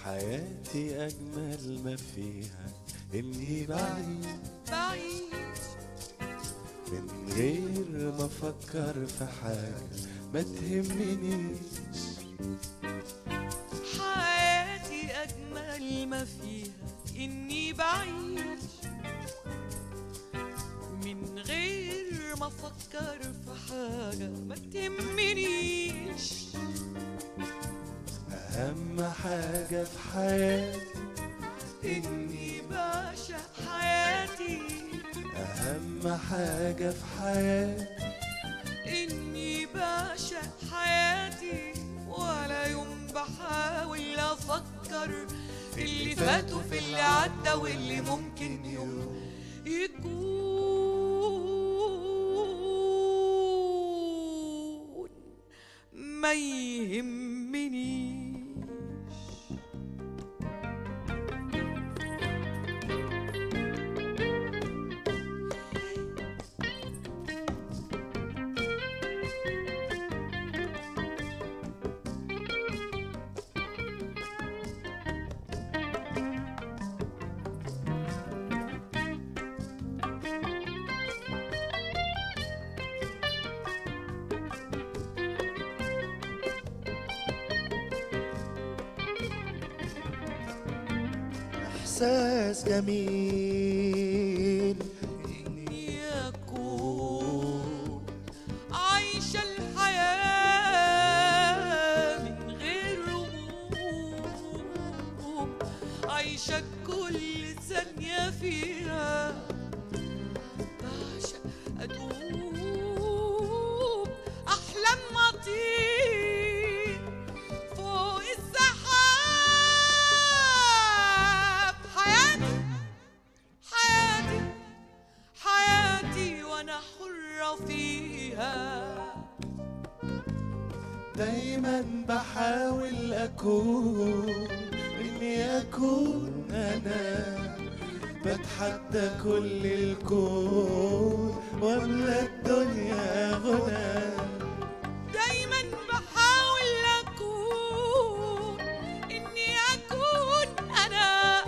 حياتي أجمل ما فيها إني بعيد بعيد من غير ما أفكر في حاجة ما تهمنيش حياتي أجمل ما فيها إني بعيش من غير ما أفكر في حاجة ما تهمنيش أهم حاجة في حياتي إني إني بعشق حياتي أهم حاجة في حياتي إني بعشق حياتي ولا يوم بحاول أفكر في اللي فات وفي اللي عدى واللي ممكن يوم يكون ما يهمنيش إحساس جميل إني أكون عايشة الحياة من غير هموم عايشة كل ثانية فيها بعشق أدوب أحلام أطير فوق السحاب حياتي حياتي حياتي وانا حرة فيها دايما بحاول أكون إني أكون أنا بتحدى كل الكون واملى الدنيا غنى دايما بحاول اكون اني اكون انا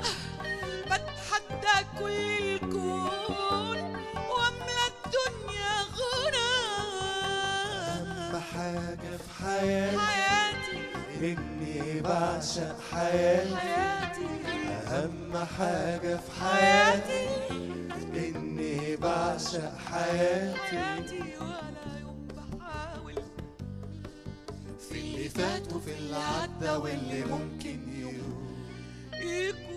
بتحدى كل الكون واملى الدنيا غنى أهم حاجة في حياتي حياتي إني بعشق حياتي حياتي أهم حاجة في حياتي حياتي إني بعشق حياتي حياتي ولا يوم بحاول في اللي فات وفي اللي عدى واللي ممكن يوم يكون